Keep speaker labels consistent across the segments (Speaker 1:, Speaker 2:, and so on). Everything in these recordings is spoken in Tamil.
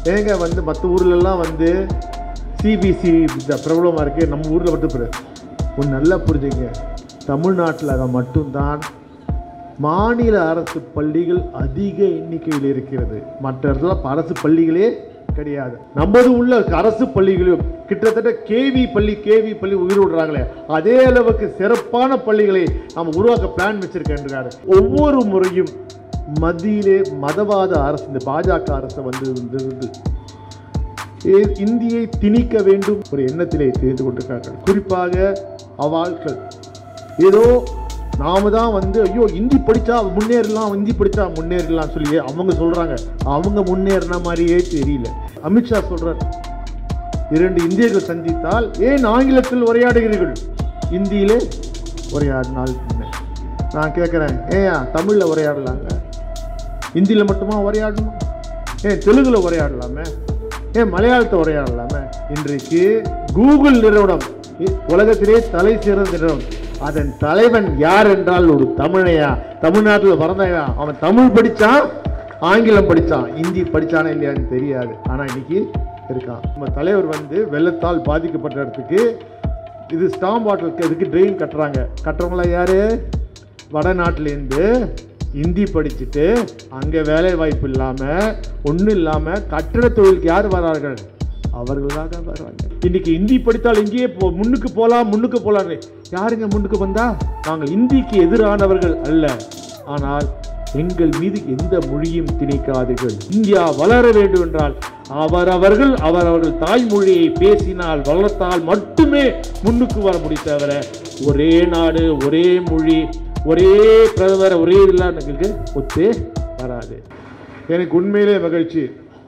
Speaker 1: ஏங்க வந்து மற்ற ஊர்லெல்லாம் வந்து சிபிசி பிரபலமாக இருக்குது நம்ம ஊரில் மட்டும் பிற ஒன்று நல்லா புரிஞ்சுங்க தமிழ்நாட்டில் மட்டும்தான் மாநில அரசு பள்ளிகள் அதிக எண்ணிக்கையில் இருக்கிறது மற்ற இடத்துல அரசு பள்ளிகளே கிடையாது நமது உள்ள அரசு பள்ளிகளும் கிட்டத்தட்ட கேவி பள்ளி கேவி பள்ளி உயிர் விடுறாங்களே அதே அளவுக்கு சிறப்பான பள்ளிகளை நாம் உருவாக்க பிளான் வச்சிருக்கின்றாரு ஒவ்வொரு முறையும் மத்தியிலே மதவாத அரசு இந்த பாஜக அரசு வந்து வந்து வந்து இ- இந்தியை திணிக்க வேண்டும் ஒரு எண்ணத்திலே தெரிந்து கொண்டிருக்கிறார்கள் குறிப்பாக அவாள்கள் ஏதோ நாம தான் வந்து ஐயோ இந்தி படிச்சா முன்னேறலாம் இந்தி படிச்சா முன்னேறலாம் சொல்லி அவங்க சொல்றாங்க அவங்க முன்னேறின மாதிரியே தெரியல அமித்ஷா சொல்றார் இரண்டு இந்தியர்கள் சந்தித்தால் ஏன் ஆங்கிலத்தில் உரையாடுகிறீர்கள் இந்தியிலே உரையாடினால் என்ன? நான் கேட்குறேன் ஏன் தமிழில் உரையாடலாங்க ஹிந்தியில் மட்டுமா உரையாடணும் ஏன் தெலுங்குல உரையாடலாமே ஏன் மலையாளத்தை உரையாடலாமே இன்றைக்கு கூகுள் நிறுவனம் இ- உலகத்திலே தலை சிறந்த நிறுவனம் அதன் தலைவன் யார் என்றால் ஒரு தமிழையா தமிழ்நாட்டில் பிறந்தையா அவன் தமிழ் படிச்சான் ஆங்கிலம் படிச்சான் ஹிந்தி படிச்சானா இல்லையான்னு தெரியாது ஆனா இன்னைக்கு இருக்கான் நம்ம தலைவர் வந்து வெள்ளத்தால் பாதிக்கப்பட்ட இடத்துக்கு இது ஸ்டாம் வாட்டருக்கு இதுக்கு ட்ரெயின் கட்டுறாங்க கட்டுறவங்களா யாரு வடநாட்டிலேருந்து ஹிந்தி படிச்சுட்டு அங்கே வேலை வாய்ப்பு இல்லாமல் ஒன்றும் இல்லாமல் கட்டிட தொழிலுக்கு யார் வரார்கள் அவர்களாக வர்றாங்க இன்னைக்கு ஹிந்தி படித்தால் இங்கேயே போ முன்னுக்கு போகலாம் முன்னுக்கு போகலாம் யாருங்க முன்னுக்கு வந்தா நாங்கள் இந்திக்கு எதிரானவர்கள் அல்ல ஆனால் எங்கள் மீது எந்த மொழியும் திணிக்காதீர்கள் இந்தியா வளர வேண்டும் என்றால் அவரவர்கள் அவரவர்கள் தாய்மொழியை பேசினால் வளர்த்தால் மட்டுமே முன்னுக்கு வர முடியும் தவிர ஒரே நாடு ஒரே மொழி ஒரே பிரதமர் ஒரே இதெல்லாம் எங்களுக்கு ஒத்தே வராது எனக்கு உண்மையிலே மகிழ்ச்சி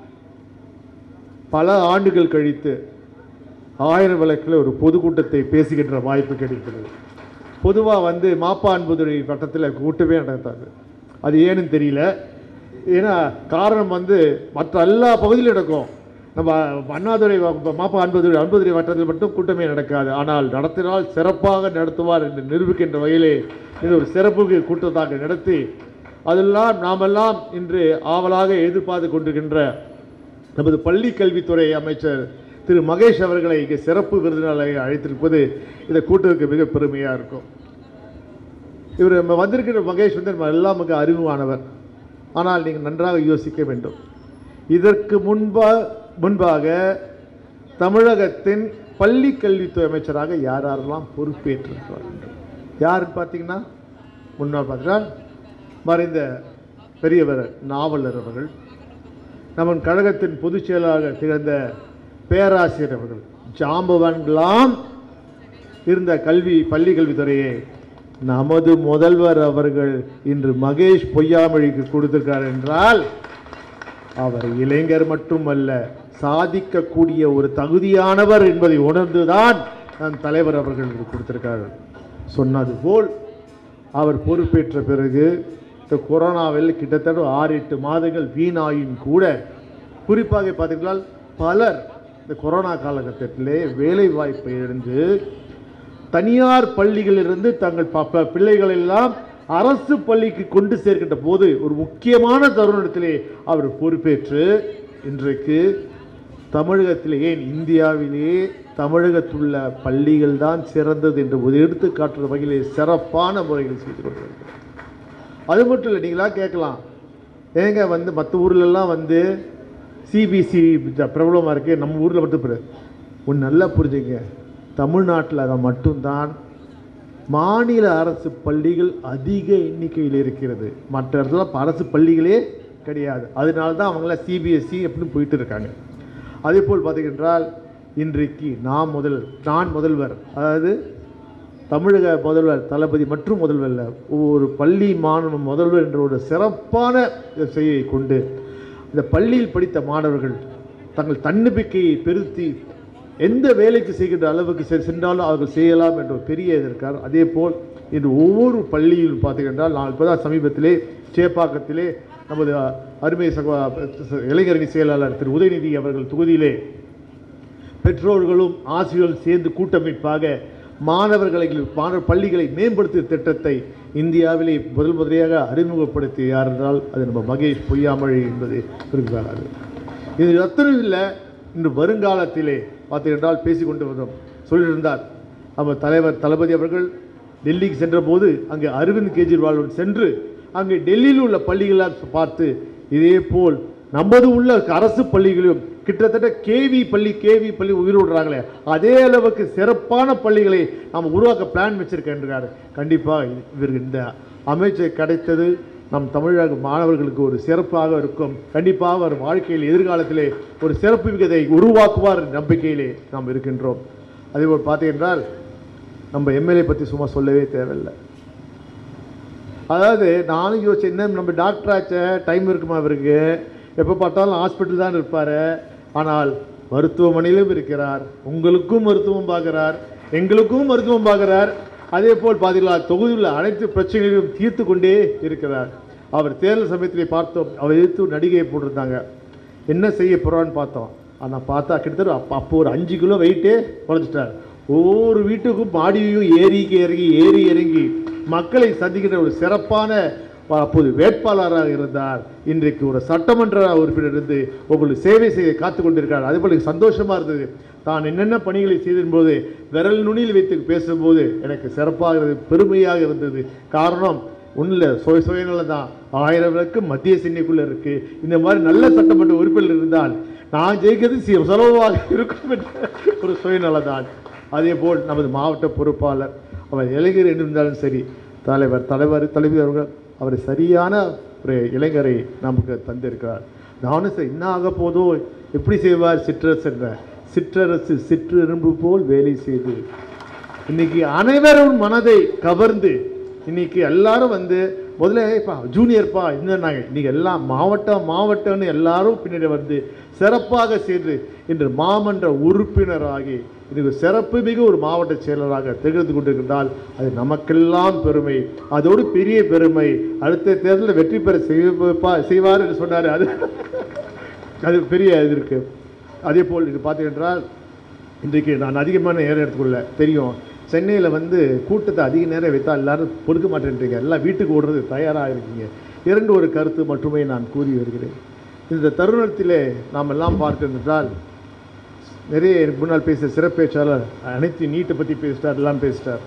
Speaker 1: பல ஆண்டுகள் கழித்து ஆயிரம் விளக்கில் ஒரு பொதுக்கூட்டத்தை பேசுகின்ற வாய்ப்பு கிடைக்கிறது பொதுவாக வந்து மாப்பான்புதுரை வட்டத்தில் கூட்டமே நடத்தாது அது ஏன்னு தெரியல ஏன்னா காரணம் வந்து மற்ற எல்லா பகுதியிலும் நடக்கும் நம்ம அண்ணாதுரை வ- மாப்பா அன்பதுரை அன்பதுரை வட்டத்தில் மட்டும் கூட்டமே நடக்காது ஆனால் நடத்தினால் சிறப்பாக நடத்துவார் என்று நிரூபிக்கின்ற வகையிலே இது ஒரு சிறப்பு கூட்டத்தாக நடத்தி அதெல்லாம் நாமெல்லாம் இன்று ஆவலாக எதிர்பார்த்து கொண்டிருக்கின்ற நமது பள்ளி கல்வித்துறை அமைச்சர் திரு மகேஷ் அவர்களை இங்கே சிறப்பு விருந்தினராக அழைத்திருப்பது இந்த கூட்டத்துக்கு மிக பெருமையாக இருக்கும் இவர் நம்ம வந்திருக்கிற மகேஷ் வந்து நம்ம எல்லாம் மிக அறிவானவர் ஆனால் நீங்கள் நன்றாக யோசிக்க வேண்டும் இதற்கு முன்பா முன்பாக தமிழகத்தின் பள்ளி கல்வித்துறை அமைச்சராக யார் யாரெல்லாம் பொறுப்பேற்றிருக்கிறார்கள் யாருன்னு பார்த்தீங்கன்னா முன்னாள் பார்த்தீங்கன்னா மறைந்த பெரியவர் நாவலர் அவர்கள் நம்ம கழகத்தின் பொதுச் செயலாளர் திகழ்ந்த பேராசிரியர் அவர்கள் ஜாம்பவான்களாம் இருந்த கல்வி பள்ளி கல்வித்துறையை நமது முதல்வர் அவர்கள் இன்று மகேஷ் பொய்யாமொழிக்கு கொடுத்திருக்கார் என்றால் அவர் இளைஞர் மட்டுமல்ல சாதிக்கக்கூடிய ஒரு தகுதியானவர் என்பதை உணர்ந்துதான் நம் தலைவர் அவர்கள் இது கொடுத்திருக்கார்கள் சொன்னது போல் அவர் பொறுப்பேற்ற பிறகு இந்த கொரோனாவில் கிட்டத்தட்ட ஆறு எட்டு மாதங்கள் வீணாயும் கூட குறிப்பாக பார்த்தீங்கன்னா பலர் இந்த கொரோனா காலகட்டத்திலே வேலை வாய்ப்பை இழந்து தனியார் பள்ளிகளிலிருந்து தங்கள் ப- ப- பிள்ளைகள் எல்லாம் அரசு பள்ளிக்கு கொண்டு சேர்க்கின்ற போது ஒரு முக்கியமான தருணத்திலே அவர் பொறுப்பேற்று இன்றைக்கு தமிழகத்திலே ஏன் இந்தியாவிலே தமிழகத்துள்ள பள்ளிகள் தான் சிறந்தது என்று ஒரு எடுத்துக்காட்டுற வகையிலே சிறப்பான முறையில் செய்து கொண்டிருக்கிறார் அது மட்டும் இல்லை நீங்களா கேட்கலாம் ஏங்க வந்து மற்ற ஊர்லெல்லாம் வந்து சிபிசி பிரபலமாக இருக்குது நம்ம ஊரில் மட்டும் பிற ஒன்று நல்லா புரிஞ்சுங்க தமிழ்நாட்டில் மட்டும்தான் மாநில அரசு பள்ளிகள் அதிக எண்ணிக்கையில் இருக்கிறது மற்ற இடத்துல அரசு பள்ளிகளே கிடையாது அதனால தான் அவங்களாம் சிபிஎஸ்சி அப்படின்னு போயிட்டு இருக்காங்க அதே போல் பார்த்தீங்கன்றால் இன்றைக்கு நான் முதல் நான் முதல்வர் அதாவது தமிழக முதல்வர் தளபதி மற்றும் முதல்வர் இல்ல, ஒரு பள்ளி மாணவ முதல்வர் என்ற ஒரு சிறப்பான செய்தியை கொண்டு இந்த பள்ளியில் படித்த மாணவர்கள் தங்கள் தன்னம்பிக்கையை பெருத்தி எந்த வேலைக்கு செய்கின்ற அளவுக்கு செ- சென்றாலும் அவர்கள் செய்யலாம் என்ற ஒரு பெரிய இது இருக்கார் அதே போல் இன்று ஒவ்வொரு பள்ளியிலும் பார்த்தீங்கன்னா நான் இப்போதான் சமீபத்திலே சேப்பாக்கத்திலே நமது அருமை சகோ இளைஞரணி செயலாளர் திரு உதயநிதி அவர்கள் தொகுதியிலே பெற்றோர்களும் ஆசிரியர்களும் சேர்ந்து கூட்டமைப்பாக மாணவர்களை மாணவ பள்ளிகளை மேம்படுத்தும் திட்டத்தை இந்தியாவிலே முதல் முதலியாக அறிமுகப்படுத்திய யார் என்றால் அது நம்ம மகேஷ் பொய்யாமொழி என்பது குறிப்பிடாது இது அத்தனை இல்லை இன்று வருங்காலத்திலே பார்த்தீர்கள் பேசிக்கொண்டு வந்தோம் சொல்லியிருந்தார் நம்ம தலைவர் தளபதி அவர்கள் டெல்லிக்கு சென்றபோது அங்கே அரவிந்த் கெஜ்ரிவாலுடன் சென்று அங்கே டெல்லியில் உள்ள பள்ளிகளை பார்த்து இதே போல் நமது உள்ள அரசு பள்ளிகளிலும் கிட்டத்தட்ட கேவி பள்ளி கேவி பள்ளி உயிர் விடுறாங்களே அதே அளவுக்கு சிறப்பான பள்ளிகளை நாம் உருவாக்க பிளான் வச்சிருக்கின்றார் கண்டிப்பாக இவருக்கு இந்த அமைச்சர் கிடைத்தது நம் தமிழக மாணவர்களுக்கு ஒரு சிறப்பாக இருக்கும் கண்டிப்பாக அவர் வாழ்க்கையில் எதிர்காலத்திலே ஒரு சிறப்பு மிகதை உருவாக்குவார் என்ற நம்பிக்கையிலே நாம் இருக்கின்றோம் அதேபோல் பார்த்தீங்கன்றால் நம்ம எம்எல்ஏ பற்றி சும்மா சொல்லவே தேவையில்லை அதாவது நானும் யோசிச்சேன் என்ன நம்ம டாக்டர் ஆச்சே டைம் இருக்குமா அவருக்கு எப்போ பார்த்தாலும் ஹாஸ்பிட்டல் தான் இருப்பார் ஆனால் மருத்துவமனையிலும் இருக்கிறார் உங்களுக்கும் மருத்துவம் பார்க்குறார் எங்களுக்கும் மருத்துவம் பார்க்குறார் அதே போல் பார்த்தீங்களா தொகுதியில் அனைத்து பிரச்சனைகளையும் தீர்த்து கொண்டே இருக்கிறார் அவர் தேர்தல் சமயத்திலே பார்த்தோம் அவர் எதிர்த்து நடிகையை போட்டிருந்தாங்க என்ன செய்ய போகிறான்னு பார்த்தோம் ஆனால் பார்த்தா கிட்டத்தட்ட அப்போ அப்போ ஒரு அஞ்சு கிலோ வெயிட்டே குறைச்சிட்டார் ஒவ்வொரு வீட்டுக்கும் மாடியையும் ஏறிக்கு இறங்கி ஏறி இறங்கி மக்களை சந்திக்கின்ற ஒரு சிறப்பான அப்போது வேட்பாளராக இருந்தார் இன்றைக்கு ஒரு சட்டமன்ற உறுப்பினர் இருந்து உங்களுக்கு சேவை செய்ய காத்து கொண்டிருக்கார் அதே போல எனக்கு சந்தோஷமா இருந்தது தான் என்னென்ன பணிகளை செய்திருந்தபோது விரல் நுனியில் வைத்து பேசும்போது எனக்கு சிறப்பாக இருந்தது பெருமையாக இருந்தது காரணம் ஒன்றில் சுய சுயநலம் தான் ஆயிரம் விளக்கு மத்திய சென்னைக்குள்ளே இருக்கு இந்த மாதிரி நல்ல சட்டமன்ற உறுப்பினர் இருந்தால் நான் ஜெயிக்கிறது சி- சுலபமாக இருக்கும் என்ற ஒரு சுயநலம் தான் அதே போல் நமது மாவட்ட பொறுப்பாளர் அவர் இளைஞர் என்று இருந்தாலும் சரி தலைவர் தலைவர் தலைவர் அவர்கள் அவர் சரியான ஒரு இளைஞரை நமக்கு தந்திருக்கிறார் நானும் சரி என்ன ஆக போதோ எப்படி செய்வார் சிற்றரசு என்ற சிற்றரசு சிற்றெரும்பு போல் வேலை செய்து இன்னைக்கு அனைவரும் மனதை கவர்ந்து இன்னைக்கு எல்லாரும் வந்து முதல்ல ஏப்பா ஜூனியர்ப்பா இருந்தாங்க இன்னைக்கு எல்லாம் மாவட்டம் மாவட்டம்னு எல்லாரும் பின்னாடி வந்து சிறப்பாக செய்து இன்று மாமன்ற உறுப்பினராகி இன்னைக்கு சிறப்பு மிகு ஒரு மாவட்ட செயலராக திகழ்ந்து கொண்டிருந்தால் அது நமக்கெல்லாம் பெருமை அதோடு பெரிய பெருமை அடுத்த தேர்தலில் வெற்றி பெற செய்வா செய்வார் என்று சொன்னார் அது அது பெரிய இது இருக்கு அதே போல் இது பார்த்தீங்கன்றால் இன்றைக்கு நான் அதிகமான நேரம் எடுத்துக்கொள்ள தெரியும் சென்னையில் வந்து கூட்டத்தை அதிக நேரம் வைத்தால் எல்லாரும் பொறுக்க மாட்டேன்றீங்க எல்லாம் வீட்டுக்கு ஓடுறது தயாராக இருக்கீங்க இரண்டு ஒரு கருத்து மட்டுமே நான் கூறி வருகிறேன் இந்த தருணத்திலே நாம் எல்லாம் பார்க்கின்றால் நிறைய எனக்கு முன்னால் பேசிய சிறப்பேச்சாளர் அனைத்து நீட்டை பற்றி பேசிட்டார் எல்லாம் பேசிட்டார்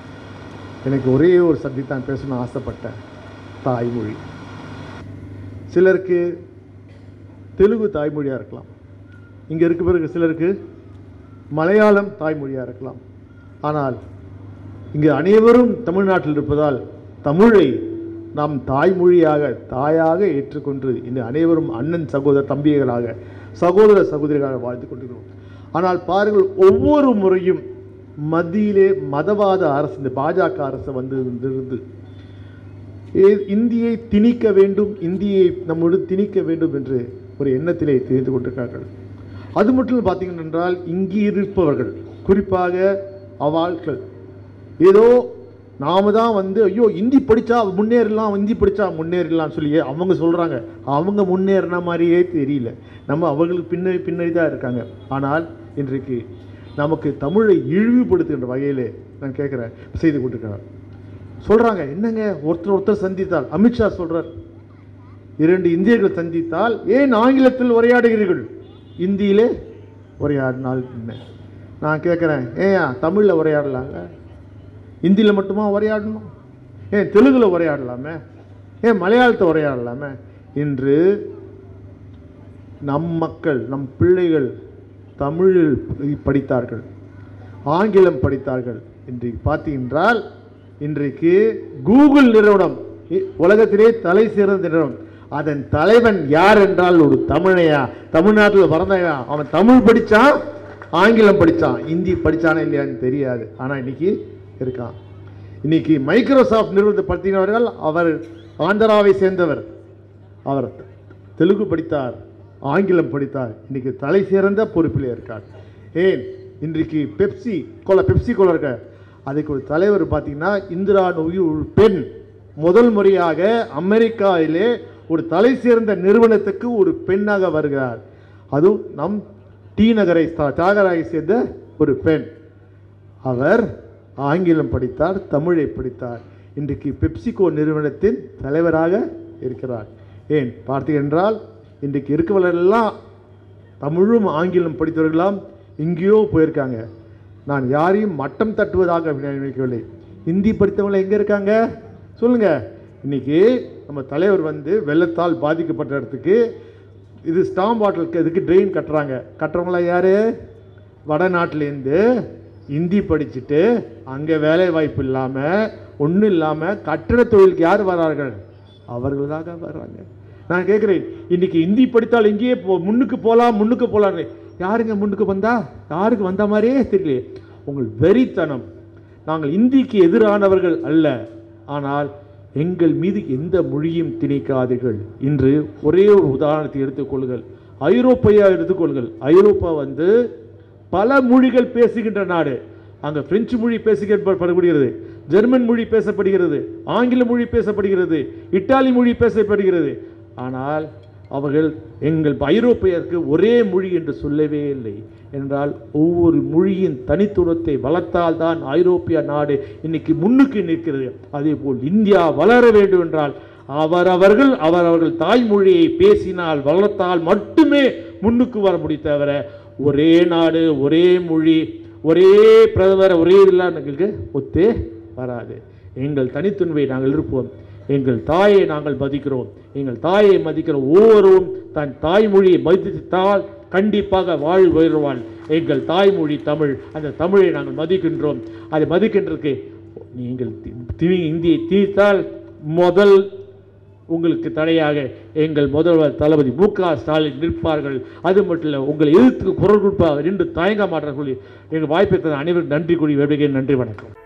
Speaker 1: எனக்கு ஒரே ஒரு சப்ஜெக்ட் தான் பேசணும்னு ஆசைப்பட்டேன் தாய்மொழி சிலருக்கு தெலுங்கு தாய்மொழியாக இருக்கலாம் இங்கே இருக்க பிறகு சிலருக்கு மலையாளம் தாய்மொழியாக இருக்கலாம் ஆனால் இங்கு அனைவரும் தமிழ்நாட்டில் இருப்பதால் தமிழை நாம் தாய்மொழியாக தாயாக ஏற்றுக்கொண்டு இந்த அனைவரும் அண்ணன் சகோதர தம்பிகளாக சகோதர சகோதரிகளாக வாழ்ந்து கொண்டிருக்கிறோம் ஆனால் பாருங்கள் ஒவ்வொரு முறையும் மத்தியிலே மதவாத அரசு இந்த பாஜக அரசு வந்து இருந்து ஏ- இந்தியை திணிக்க வேண்டும் இந்தியை நம்மோடு திணிக்க வேண்டும் என்று ஒரு எண்ணத்திலே தெரிந்து கொண்டிருக்கிறார்கள் அது மட்டும் பார்த்தீங்க என்றால் இங்கு இருப்பவர்கள் குறிப்பாக அவாள்கள் ஏதோ நாம தான் வந்து ஐயோ இந்தி படித்தா முன்னேறலாம் இந்தி படித்தா முன்னேறலாம்னு சொல்லி அவங்க சொல்கிறாங்க அவங்க முன்னேறின மாதிரியே தெரியல நம்ம அவங்களுக்கு பின்னாடி பின்னாடி தான் இருக்காங்க ஆனால் இன்றைக்கு நமக்கு தமிழை இழிவுபடுத்துகின்ற வகையிலே நான் கேட்குறேன் செய்து கொண்டிருக்கிறார் சொல்றாங்க என்னங்க ஒருத்தர் ஒருத்தர் சந்தித்தால் அமித்ஷா சொல்றார் இரண்டு இந்தியர்கள் சந்தித்தால் ஏன் ஆங்கிலத்தில் உரையாடுகிறீர்கள் இந்தியிலே உரையாடினால் என்ன நான் கேட்குறேன் ஏன் தமிழில் உரையாடலாங்க இந்தியில் மட்டுமா உரையாடணும் ஏன் தெலுங்குல உரையாடலாமே ஏன் மலையாளத்தை உரையாடலாமே இன்று நம் மக்கள் நம் பிள்ளைகள் தமிழில் படித்தார்கள் ஆங்கிலம் படித்தார்கள் இன்றைக்கு பார்த்தீங்கன்றால் இன்றைக்கு கூகுள் நிறுவனம் இ- உலகத்திலே தலை சிறந்த நிறுவனம் அதன் தலைவன் யார் என்றால் ஒரு தமிழையா தமிழ்நாட்டில் பிறந்தையா அவன் தமிழ் படித்தான் ஆங்கிலம் படித்தான் இந்தி படித்தானே இல்லையான்னு தெரியாது ஆனால் இன்னைக்கு இருக்கான் இன்னைக்கு மைக்ரோசாஃப்ட் நிறுவனத்தை படுத்தினவர்கள் அவர் ஆந்திராவை சேர்ந்தவர் அவர் தெலுங்கு படித்தார் ஆங்கிலம் படித்தார் இன்னைக்கு தலை சிறந்த பொறுப்பிலே இருக்கார் ஏன் இன்றைக்கு பெப்சி கோலா பெப்சி கோலா இருக்க அதுக்கு ஒரு தலைவர் பார்த்தீங்கன்னா இந்திரா நோய் ஒரு பெண் முதல் முறையாக அமெரிக்காவிலே ஒரு தலை சிறந்த நிறுவனத்துக்கு ஒரு பெண்ணாக வருகிறார் அதுவும் நம் டி நகரை த- தியாகராயை சேர்ந்த ஒரு பெண் அவர் ஆங்கிலம் படித்தார் தமிழை படித்தார் இன்றைக்கு பெப்சிகோ நிறுவனத்தின் தலைவராக இருக்கிறார் ஏன் பார்த்தீர்கள் என்றால் இன்றைக்கு இருக்கவர்களெல்லாம் தமிழும் ஆங்கிலம் படித்தவர்களாம் எங்கேயோ போயிருக்காங்க நான் யாரையும் மட்டம் தட்டுவதாக நினைக்கவில்லை ஹிந்தி படித்தவங்க எங்கே இருக்காங்க சொல்லுங்க இன்னைக்கு நம்ம தலைவர் வந்து வெள்ளத்தால் பாதிக்கப்பட்ட இடத்துக்கு இது ஸ்டாம் வாட்டருக்கு இதுக்கு ட்ரெயின் கட்டுறாங்க கட்டுறவங்களாம் யாரு வடநாட்டிலேருந்து ஹிந்தி படிச்சுட்டு அங்கே வேலை வாய்ப்பு இல்லாமல் ஒன்றும் இல்லாமல் கட்டிட தொழிலுக்கு யார் வரார்கள் அவர்களாக வர்றாங்க நான் கேட்குறேன் இன்னைக்கு ஹிந்தி படித்தால் இங்கேயே போ முன்னுக்கு போகலாம் முன்னுக்கு போகலான்னு யாருங்க முன்னுக்கு வந்தா யாருக்கு வந்த மாதிரியே தெரியலையே உங்கள் வெறித்தனம் நாங்கள் இந்திக்கு எதிரானவர்கள் அல்ல ஆனால் எங்கள் மீது எந்த மொழியும் திணிக்காதீர்கள் இன்று ஒரே ஒரு உதாரணத்தை எடுத்துக்கொள்ளுங்கள் ஐரோப்பையா எடுத்துக்கொள்ளுங்கள் ஐரோப்பா வந்து பல மொழிகள் பேசுகின்ற நாடு அங்கே பிரெஞ்சு மொழி பேசுகிறப்படுகிறது ஜெர்மன் மொழி பேசப்படுகிறது ஆங்கில மொழி பேசப்படுகிறது இத்தாலி மொழி பேசப்படுகிறது ஆனால் அவர்கள் எங்கள் ஐரோப்பியருக்கு ஒரே மொழி என்று சொல்லவே இல்லை என்றால் ஒவ்வொரு மொழியின் தனித்துவத்தை வளர்த்தால் தான் ஐரோப்பிய நாடு இன்னைக்கு முன்னுக்கு நிற்கிறது அதே போல் இந்தியா வளர வேண்டும் என்றால் அவரவர்கள் அவரவர்கள் தாய்மொழியை பேசினால் வளர்த்தால் மட்டுமே முன்னுக்கு வர முடியும் தவிர ஒரே நாடு ஒரே மொழி ஒரே பிரதமர் ஒரே இதெல்லாம் எங்களுக்கு ஒத்தே வராது எங்கள் தனித்துண்மை நாங்கள் இருப்போம் எங்கள் தாயை நாங்கள் மதிக்கிறோம் எங்கள் தாயை மதிக்கிற ஒவ்வொருவரும் தன் தாய்மொழியை மதித்தால் கண்டிப்பாக வாழ் உயர்வாள் எங்கள் தாய்மொழி தமிழ் அந்த தமிழை நாங்கள் மதிக்கின்றோம் அதை மதிக்கின்றதுக்கு நீங்கள் தி- தி- இந்தியை தீர்த்தால் முதல் உங்களுக்கு தடையாக எங்கள் முதல்வர் தளபதி மு க ஸ்டாலின் நிற்பார்கள் அது மட்டும் இல்லை உங்கள் எதிர்த்து குரல் கொடுப்பார் என்று தயங்க மாட்டார்கள் சொல்லி எங்கள் வாய்ப்பை தந்த அனைவரும் நன்றி கூறி விடுகிறேன் நன்றி வணக்கம்